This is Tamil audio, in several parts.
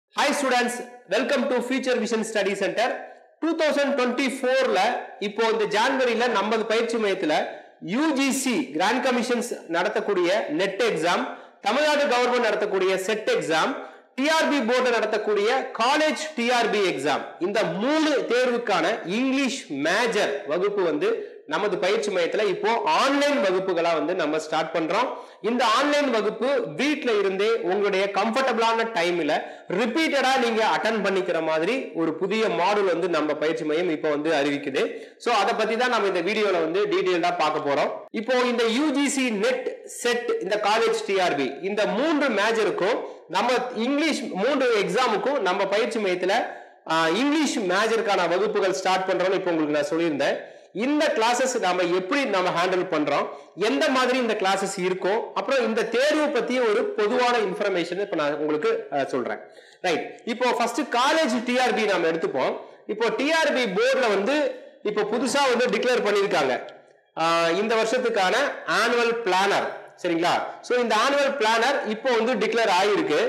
Hi students welcome to Future Vision Study Centre two thousand twenty ஃபோர்ல இப்போ இந்த ஜான்வரியில நமது பயிற்சி மையத்துல யூஜிசி கிராண்ட் கமிஷன்ஸ் நடத்தக்கூடிய நெட் எக்ஸாம் தமிழ்நாடு கவர்மெண்ட் நடத்தக்கூடிய செட் எக்ஸாம் டிஆர்பி போர்டு நடத்தக்கூடிய காலேஜ் டிஆர்பி எக்ஸாம் இந்த மூணு தேர்வுக்கான இங்கிலீஷ் மேஜர் வகுப்பு வந்து நமது பயிற்சி மையத்துல இப்போ ஆன்லைன் வகுப்புகளா வந்து நம்ம ஸ்டார்ட் பண்றோம் இந்த ஆன்லைன் வகுப்பு வீட்ல இருந்தே உங்களுடைய கம்ஃபர்டபுளான டைம்ல ரிப்பீட்டடா நீங்க அட்டன் பண்ணிக்கிற மாதிரி ஒரு புதிய மாடல் வந்து நம்ம பயிற்சி மையம் இப்போ வந்து அறிவிக்குது சோ அதை பத்தி தான் நம்ம இந்த வீடியோல வந்து டீடைல்டா பார்க்க போறோம் இப்போ இந்த யூஜிசி நெட் செட் இந்த காலேஜ் டிஆர்பி இந்த மூன்று மேஜருக்கும் நம்ம இங்கிலீஷ் மூன்று எக்ஸாமுக்கும் நம்ம பயிற்சி மையத்துல ஆஹ், இங்கிலீஷ் மேஜருக்கான வகுப்புகள் ஸ்டார்ட் பண்றோம்னு இப்போ உங்களுக்கு நான் சொல்லியிருந்தேன் இந்த கிளாஸஸ் நாம எப்படி நம்ம ஹேண்டில் பண்றோம் எந்த மாதிரி இந்த கிளாஸஸ் இருக்கும் அப்புறம் இந்த தேர்வு பத்தி ஒரு பொதுவான இன்ஃபர்மேஷன் இப்ப நான் உங்களுக்கு அஹ், சொல்றேன் ரைட் இப்போ ஃபர்ஸ்ட் காலேஜ் டிஆர்பி நாம எடுத்துப்போம் இப்போ டிஆர்பி போர்டுல வந்து இப்போ புதுசா வந்து டிக்ளேர் பண்ணியிருக்காங்க ஆஹ், இந்த வருஷத்துக்கான ஆனுவல் பிளானர் சரிங்களா சோ இந்த ஆனுவல் பிளானர் இப்போ வந்து டிக்ளேர் ஆகிருக்கு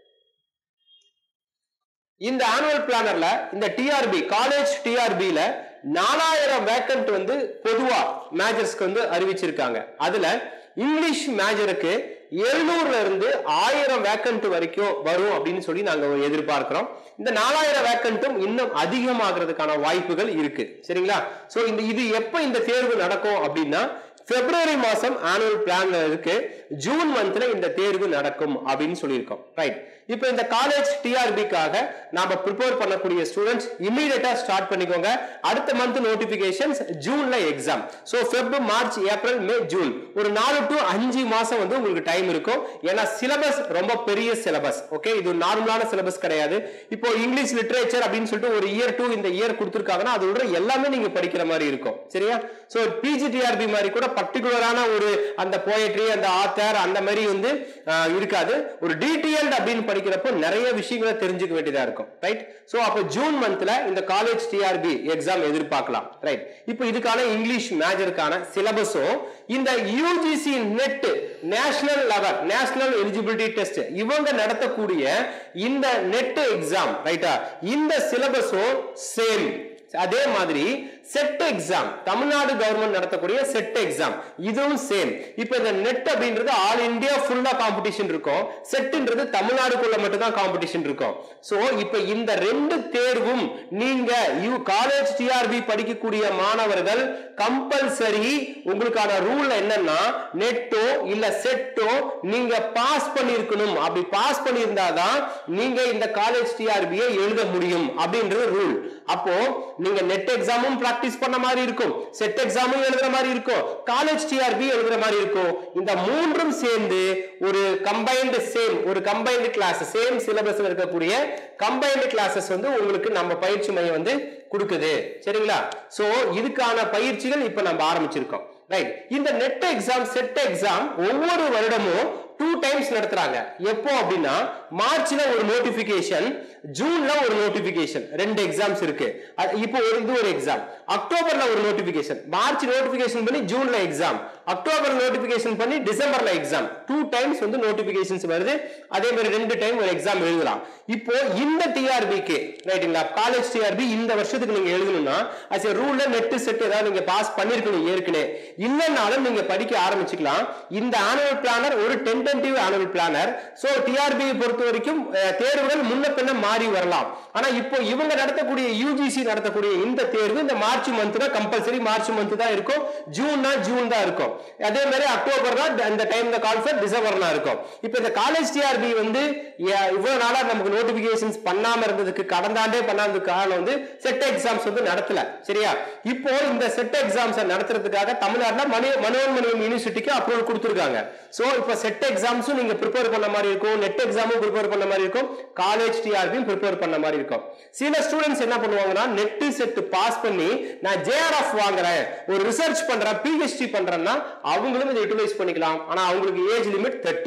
இந்த ஆனுவல் பிளானர்ல இந்த டிஆர்பி காலேஜ் டிஆர்பில நாலாயிரம் வேக்கன்ட் வந்து பொதுவா மேஜர்ஸ்க்கு வந்து அறிவிச்சிருக்காங்க அதுல இங்கிலீஷ் மேஜருக்கு எழுநூறுல இருந்து ஆயிரம் வேக்கன்ட் வரைக்கும் வரும் அப்படின்னு சொல்லி நாங்க எதிர்பார்க்கிறோம் இந்த நாலாயிரம் வேக்கன்ட்டும் இன்னும் அதிகமாகிறதுக்கான வாய்ப்புகள் இருக்கு சரிங்களா சோ இந்த இது எப்ப இந்த தேர்வு நடக்கும் அப்படின்னா பிப்ரவரி மாசம் ஆனுவல் பிளான்ல இருக்கு ஜூன் மந்த்ல இந்த தேர்வு நடக்கும் அப்படின்னு சொல்லியிருக்கோம் ரைட் இப்போ இந்த காலேஜ் டிஆர்பிக்காக நாம ப்ரிப்பேர் பண்ணக்கூடிய ஸ்டூடெண்ட்ஸ் இமீடியட்டா ஸ்டார்ட் பண்ணிக்கோங்க அடுத்த மந்த் நோட்டிபிகேஷன்ஸ் ஜூன்ல exam so Feb March April May June ஒரு நாலு டு அஞ்சு மாசம் வந்து உங்களுக்கு டைம் இருக்கும் ஏன்னா சிலபஸ் ரொம்ப பெரிய சிலபஸ் ஓகே இது நார்மலான சிலபஸ் கிடையாது இப்போ இங்கிலீஷ் லிட்ரேச்சர் அப்படின்னு சொல்லிட்டு ஒரு இயர் டூ இந்த இயர் கொடுத்துருக்காங்கன்னா அதோட எல்லாமே நீங்க படிக்கிற மாதிரி இருக்கும் சரியா சோ பிஜிடிஆர்பி மாதிரி கூட பர்டிகுலரான ஒரு அந்த போயட்ரி அந்த ஆத்தர் அந்த மாதிரி வந்து ஆஹ், இருக்காது ஒரு டீட்டெயில்டு அப்படின்னு படிக்கிறப்போ நிறைய விஷயங்களை தெரிஞ்சுக்க வேண்டியதா இருக்கும் ரைட் சோ அப்போ ஜூன் மந்த்ல இந்த காலேஜ் டிஆர்பி எக்ஸாம் எதிர்பார்க்கலாம் ரைட் இப்போ இதுக்கான இங்கிலீஷ் மேஜருக்கான சிலபஸும் இந்த UGC NET national level national eligibility test இவங்க நடத்தக்கூடிய இந்த நெட் எக்ஸாம் ரைட்டா இந்த சிலபஸும் சேம் அதே மாதிரி செட் எக்ஸாம் தமிழ்நாடு கவர்மெண்ட் நடத்தக்கூடிய செட் எக்ஸாம் இதுவும் சேம் இப்போ இந்த நெட் அப்படின்றது ஆல் இந்தியா ஃபுல்லா காம்படிஷன் இருக்கும் செட்ன்றது தமிழ்நாடுக்குள்ள மட்டும் தான் காம்படிஷன் இருக்கும் சோ இப்போ இந்த ரெண்டு தேர்வும் நீங்க யூ காலேஜ் டிஆர்பி படிக்கக்கூடிய மாணவர்கள் கம்பல்சரி உங்களுக்கான ரூல் என்னன்னா நெட்டோ இல்ல செட்டோ நீங்க பாஸ் பண்ணிருக்கணும் அப்படி பாஸ் பண்ணியிருந்தாதான் நீங்க இந்த காலேஜ் டிஆர்பியை எழுத முடியும் அப்படின்றது ரூல் அப்போ நீங்க நெட் எக்ஸாமும் பிராக்டிஸ் பண்ண மாதிரி இருக்கும் செட் எக்ஸாமும் எழுதுற மாதிரி இருக்கும் காலேஜ் டிஆர்பி எழுதுற மாதிரி இருக்கும் இந்த மூன்றும் சேர்ந்து ஒரு கம்பைன்டு சேம் ஒரு கம்பைன்டு கிளாஸ் சேம் சிலபஸ்ல இருக்கக்கூடிய கம்பைன்டு கிளாஸஸ் வந்து உங்களுக்கு நம்ம பயிற்சி மையம் வந்து கொடுக்குது சரிங்களா சோ இதுக்கான பயிற்சிகள் இப்ப நம்ம ஆரம்பிச்சிருக்கோம் ரைட் இந்த நெட் எக்ஸாம் செட் எக்ஸாம் ஒவ்வொரு வருடமும் டூ டைம்ஸ் நடத்துறாங்க எப்போ அப்படின்னா மார்ச்ல ஒரு நோட்டிபிகேஷன் ஜூன்ல ஒரு நோட்டிபிகேஷன் ரெண்டு எக்ஸாம்ஸ் இருக்கு அது இப்போ ஒரு இது ஒரு எக்ஸாம் அக்டோபர்ல ஒரு நோட்டிபிகேஷன் மார்ச் நோட்டிபிகேஷன் பண்ணி ஜூன்ல எக்ஸாம் அக்டோபர் நோட்டிபிகேஷன் பண்ணி டிசம்பர்ல எக்ஸாம் டூ டைம்ஸ் வந்து நோட்டிபிகேஷன்ஸ் வருது அதே மாதிரி ரெண்டு டைம் ஒரு எக்ஸாம் எழுதலாம் இப்போ இந்த டிஆர்பிக்கு ரைட்டுங்களா காலேஜ் டிஆர்பி இந்த வருஷத்துக்கு நீங்க எழுதணும்னா அஸ் ஏ ரூல்ல நெட் செட் ஏதாவது நீங்க பாஸ் பண்ணிருக்கணும் ஏற்கனவே இல்லைனாலும் நீங்க படிக்க ஆரம்பிச்சுக்கலாம் இந்த ஆனுவல் பிளானர் ஒரு tentative annual planner so TRB பொறுத்த வரைக்கும் அஹ், தேர்வுகள் முன்ன பின்ன மாறி வரலாம் ஆனா இப்போ இவங்க நடத்தக்கூடிய யூஜிசி நடத்தக்கூடிய இந்த தேர்வு இந்த மார்ச் மந்த் தான் கம்பல்சரி மார்ச் மந்த் தான் இருக்கும் ஜூன்னா ஜூன் தான் இருக்கும் அதே மாதிரி அக்டோபர் தான் அந்த டைம் இந்த கால்ஃபர் டிசம்பர் தான் இருக்கும் இப்போ இந்த காலேஜ் டிஆர்பி வந்து அஹ், இவ்வளவு நாளா நமக்கு நோட்டிபிகேஷன்ஸ் பண்ணாம இருந்ததுக்கு கடந்த ஆண்டே பண்ணாததுக்கு காரணம் வந்து செட் எக்ஸாம்ஸ் வந்து நடத்தல சரியா இப்போ இந்த செட் எக்ஸாம்ஸ் நடத்துறதுக்காக தமிழ்நாட்டுல மணி மனோன்மணியம் யூனிவர்சிட்டிக்கு அப்ரூவல் கொடுத்துருக்காங்க சோ இப்போ செட் எக்ஸாம்ஸும் நீங்க ப்ரிப்பேர் பண்ண மாதிரி இருக்கும் நெட் எக்ஸாமும் ப்ரிப்பேர் பண்ண மாதிரி இருக்கும் காலேஜ் டிஆர்பியும் ப்ரிப்பேர் பண்ண மாதிரி இருக்கும் சில ஸ்டூடெண்ட்ஸ் என்ன பண்ணுவாங்கன்னா நெட் செட் பாஸ் பண்ணி நான் ஜேஆர்எஃப் வாங்குறேன் ஒரு ரிசர்ச் பண்றேன் பிஹெச்டி பண்றேன்னா அவங்களும் இதை யூட்டிலைஸ் பண்ணிக்கலாம் ஆனா அவங்களுக்கு ஏஜ் லிமிட் தேர்ட்டி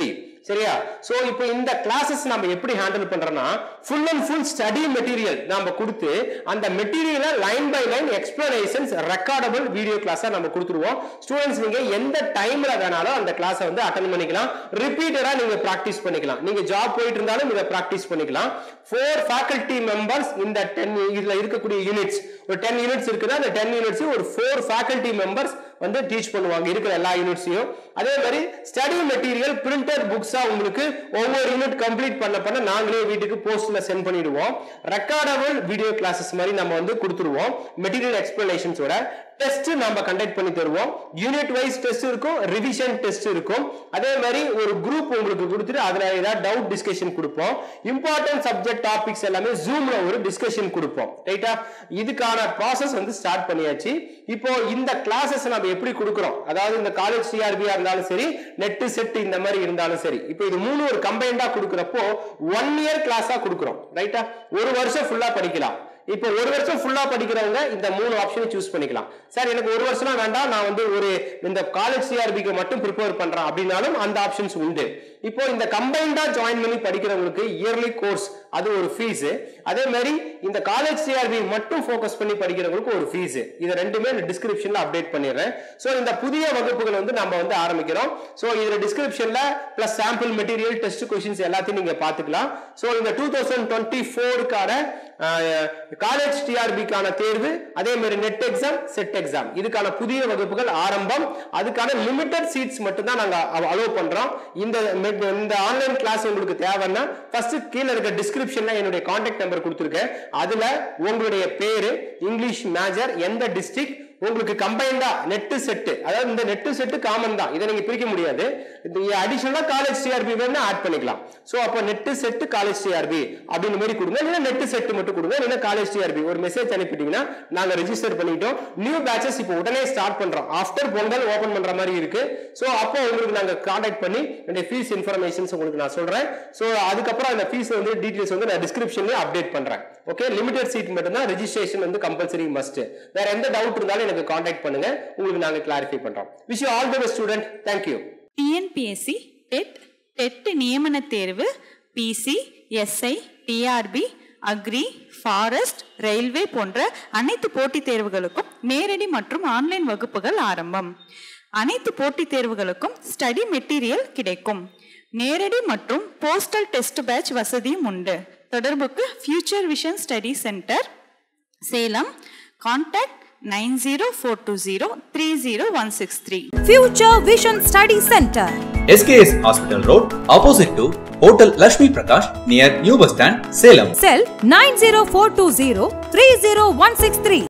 சரியா சோ இப்போ இந்த கிளாஸஸ் நம்ம எப்படி ஹேண்டில் பண்றோம்னா full and full study material நம்ம கொடுத்து அந்த மெட்டீரியலை line by line explanations recordable video கிளாஸா நம்ம கொடுத்துருவோம் ஸ்டூடெண்ட்ஸ் நீங்க எந்த டைம்ல வேணாலும் அந்த கிளாஸை வந்து அட்டன் பண்ணிக்கலாம் ரிப்பீட்டடா நீங்க பிராக்டிஸ் பண்ணிக்கலாம் நீங்க ஜாப் போயிட்டு இருந்தாலும் இதை பிராக்டிஸ் பண்ணிக்கலாம் ஃபோர் ஃபேக்கல்டி மெம்பர்ஸ் இந்த டென் இதுல இருக்கக்கூடிய யூனிட்ஸ் ஒரு டென் யூனிட்ஸ் இருக்குன்னா அந்த டென் யூனிட்ஸ் ஒரு ஃபோர் ஃபேக்கல்டி மெம்பர்ஸ் வந்து டீச் பண்ணுவாங்க இருக்கிற எல்லா யூனிட்ஸையும் அதே மாதிரி ஸ்டடி மெட்டீரியல் பிரிண்டட் புக்ஸா உங்களுக்கு ஒவ்வொரு யூனிட் கம்ப்ளீட் பண்ண பண்ண நாங்களே வீட்டுக்கு போஸ்ட்ல சென்ட் பண்ணிடுவோம் ரெக்கார்டபிள் வீடியோ கிளாஸஸ் மாதிரி நம்ம வந்து கொடுத்துருவோம் மெட்டீரியல் எக்ஸ்பிளனேஷன்ஸோட டெஸ்ட் நம்ம கண்டக்ட் பண்ணி தருவோம் யூனிட் வைஸ் டெஸ்ட் இருக்கும் ரிவிஷன் டெஸ்ட் இருக்கும் அதே மாதிரி ஒரு குரூப் உங்களுக்கு கொடுத்துட்டு அதுல ஏதாவது டவுட் டிஸ்கஷன் கொடுப்போம் இம்பார்ட்டன்ட் சப்ஜெக்ட் டாபிக்ஸ் எல்லாமே ஜூம்ல ஒரு டிஸ்கஷன் கொடுப்போம் ரைட்டா இதுக்கான ப்ராசஸ் வந்து ஸ்டார்ட் பண்ணியாச்சு இப்போ இந்த கிளாஸஸ் நம்ம எப்படி கொடுக்குறோம் அதாவது இந்த காலேஜ் சிஆர்பியா இருந்தாலும் சரி நெட் செட் இந்த மாதிரி இருந்தாலும் சரி இப்போ இது மூணு ஒரு கம்பைண்டா கொடுக்குறப்போ ஒன் இயர் கிளாஸா கொடுக்குறோம் ரைட்டா ஒரு வருஷம் ஃபுல்லா படிக்கலாம் இப்போ ஒரு வருஷம் ஃபுல்லா படிக்கிறவங்க இந்த மூணு ஆப்ஷனை சூஸ் பண்ணிக்கலாம் சார் எனக்கு ஒரு வருஷம் வேண்டாம் நான் வந்து ஒரு இந்த காலேஜ் சிஆர்பிக்கு மட்டும் ப்ரிப்பேர் பண்றேன் அப்படின்னாலும் அந்த ஆப்ஷன்ஸ் உண்டு இப்போ இந்த கம்பைண்டா ஜாயின் பண்ணி படிக்கிறவங்களுக்கு இயர்லி கோர்ஸ் அது ஒரு ஃபீஸ் அதே மாதிரி இந்த காலேஜ் சிஆர்பி மட்டும் ஃபோக்கஸ் பண்ணி படிக்கிறவங்களுக்கு ஒரு ஃபீஸ் இது ரெண்டுமே டிஸ்கிரிப்ஷன்ல அப்டேட் பண்ணிடுறேன் ஸோ இந்த புதிய வகுப்புகள் வந்து நம்ம வந்து ஆரம்பிக்கிறோம் ஸோ இதுல டிஸ்கிரிப்ஷன்ல plus sample material test questions எல்லாத்தையும் நீங்க பாத்துக்கலாம் ஸோ இந்த டூ தௌசண்ட் டுவெண்ட்டி ஃபோருக்கான காலேஜ் டிஆர்பிக்கான தேர்வு அதே மாதிரி நெட் எக்ஸாம் செட் எக்ஸாம் இதுக்கான புதிய வகுப்புகள் ஆரம்பம் அதுக்கான லிமிட்டட் சீட்ஸ் மட்டும் தான் நாங்க அலோவ் பண்றோம் இந்த இந்த ஆன்லைன் கிளாஸ் உங்களுக்கு தேவைன்னா ஃபர்ஸ்ட் கீழே இருக்க டிஸ்கிரிப்ஷன்ல என்னுடைய கான்டாக்ட் நம்பர் கொடுத்துருக்கேன் அதுல உங்களுடைய பேரு இங்கிலீஷ் மேஜர் எந்த டிஸ்ட்ரிக்ட் உங்களுக்கு கம்பைண்டா நெட்டு செட்டு அதாவது இந்த நெட்டு செட்டு காமன் தான் இதை நீங்க பிரிக்க முடியாது அடிஷனலா காலேஜ் சிஆர்பி வேணா ஆட் பண்ணிக்கலாம் சோ அப்போ நெட்டு செட்டு காலேஜ் சிஆர்பி அப்படின்னு மாதிரி கொடுங்க இல்லைன்னா நெட்டு செட்டு மட்டும் கொடுங்க இல்லைன்னா காலேஜ் சிஆர்பி ஒரு மெசேஜ் அனுப்பிட்டீங்கன்னா நாங்க ரெஜிஸ்டர் பண்ணிட்டோம் நியூ பேச்சஸ் இப்போ உடனே ஸ்டார்ட் பண்றோம் ஆஃப்டர் பொங்கல் ஓபன் பண்ற மாதிரி இருக்கு சோ அப்போ உங்களுக்கு நாங்க கான்டாக்ட் பண்ணி என்னுடைய ஃபீஸ் இன்ஃபர்மேஷன்ஸ் உங்களுக்கு நான் சொல்றேன் சோ அதுக்கப்புறம் அந்த ஃபீஸ் வந்து டீடைல்ஸ் வந்து நான் டிஸ்கிரிப்ஷன்ல அப்டேட் பண்றேன் ஓகே லிமிடெட் சீட் மட்டும் தான் ரெஜிஸ்ட்ரேஷன் வந்து கம்பல்சரி மஸ்ட் வேற எந்த டவுட் இருந்தாலும் எனக்கு கான்டாக்ட் பண்ணுங்க உங்களுக்கு நாங்க கிளாரிஃபை பண்றோம் wish you all the best student thank you TNPSC TET TET நியமன தேர்வு PC SI TRB agri forest railway போன்ற அனைத்து போட்டித் தேர்வுகளுக்கும் நேரடி மற்றும் ஆன்லைன் வகுப்புகள் ஆரம்பம் அனைத்து போட்டித் தேர்வுகளுக்கும் ஸ்டடி மெட்டீரியல் கிடைக்கும் நேரடி மற்றும் போஸ்டல் டெஸ்ட் பேட்ச் வசதியும் உண்டு தொடர்புக்கு Future Vision Study Centre Salem contact nine zero four two zero three zero one six three Future Vision Study Center. SKS Hospital Road, opposite to Hotel Lashmi Prakash, near New Bus Stand, Salem. Cell 90420 30163.